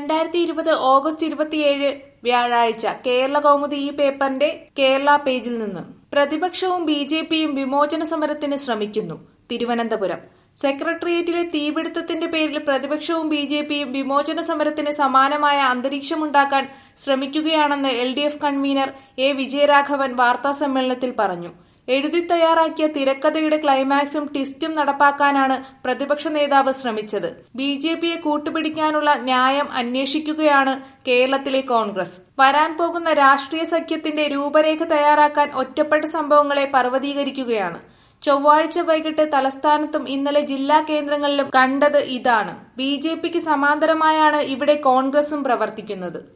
രണ്ടായിരത്തി ഇരുപത് ഓഗസ്റ്റ് ഇരുപത്തിയേഴ് വ്യാഴാഴ്ച കേരള കൗമുദി ഈ പേപ്പറിന്റെ കേരള പേജിൽ നിന്ന് പ്രതിപക്ഷവും ബി ജെ പിയും വിമോചന സമരത്തിന് ശ്രമിക്കുന്നു തിരുവനന്തപുരം സെക്രട്ടേറിയറ്റിലെ തീപിടുത്തത്തിന്റെ പേരിൽ പ്രതിപക്ഷവും ബി ജെ പിയും വിമോചന സമരത്തിന് സമാനമായ അന്തരീക്ഷമുണ്ടാക്കാൻ ശ്രമിക്കുകയാണെന്ന് L D F convener A Vijayaraghavan വാർത്താസമ്മേളനത്തിൽ പറഞ്ഞു എഴുതി തയ്യാറാക്കിയ തിരക്കഥയുടെ ക്ലൈമാക്സും ട്വിസ്റ്റും നടപ്പാക്കാനാണ് പ്രതിപക്ഷ നേതാവ് ശ്രമിച്ചത് ബി ജെ പിയെ കൂട്ടുപിടിക്കാനുള്ള ന്യായം അന്വേഷിക്കുകയാണ് കേരളത്തിലെ കോൺഗ്രസ് വരാൻ പോകുന്ന രാഷ്ട്രീയ സഖ്യത്തിന്റെ രൂപരേഖ തയ്യാറാക്കാൻ ഒറ്റപ്പെട്ട സംഭവങ്ങളെ പർവ്വതീകരിക്കുകയാണ് ചൊവ്വാഴ്ച വൈകിട്ട് തലസ്ഥാനത്തും ഇന്നലെ ജില്ലാ കേന്ദ്രങ്ങളിലും കണ്ടത് ഇതാണ് ബി ജെ പിക്ക് സമാന്തരമായാണ് ഇവിടെ കോൺഗ്രസും പ്രവർത്തിക്കുന്നത്